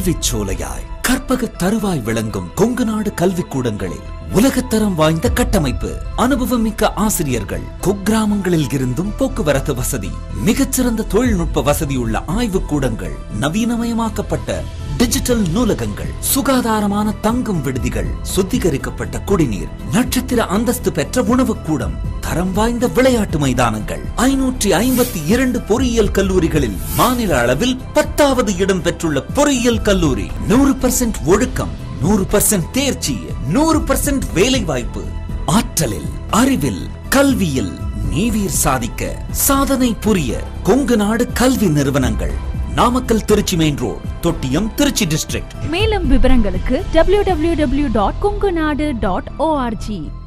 கல்விச் சோலையாய் கற்பக தருவாய் விளங்கும் கொங்கு நாடு கல்விக்கூடங்களில் உலகத்தரம் வாய்ந்த கட்டமைப்பு அனுபவமிக்க ஆசிரியர்கள் குக்கிராமங்களில் இருந்தும் போக்குவரத்து வசதி மிகச்சிறந்த தொழில்நுட்ப வசதியுள்ள ஆய்வுக் கூடங்கள் நவீனமயமாக்கப்பட்ட டிஜிட்டல் நூலகங்கள் சுகாதாரமான தங்கும் விடுதிகள் சுத்திகரிக்கப்பட்ட குடிநீர் நட்சத்திர அந்தஸ்து பெற்ற உணவுக் கூடம் தரம் வாய்ந்த விளையாட்டு மைதானங்கள் ஐநூற்றி ஐம்பத்தி இரண்டு பொறியியல் கல்லூரிகளில் மாநில அளவில் பத்தாவது இடம் பெற்றுள்ள பொறியியல் கல்லூரி நூறு பர்சன்ட் ஒழுக்கம் நூறு பர்சன்ட் தேர்ச்சி நூறு பர்சன்ட் வேலை வாய்ப்பு ஆற்றலில் அறிவில் கல்வியில் நீவீர் சாதிக்க சாதனை புரிய கொங்கு நாடு கல்வி நிறுவனங்கள் Namakkal Trichy main road Thottiyam Trichy district மேலும் விவரங்களுக்கு www.kongunadu.org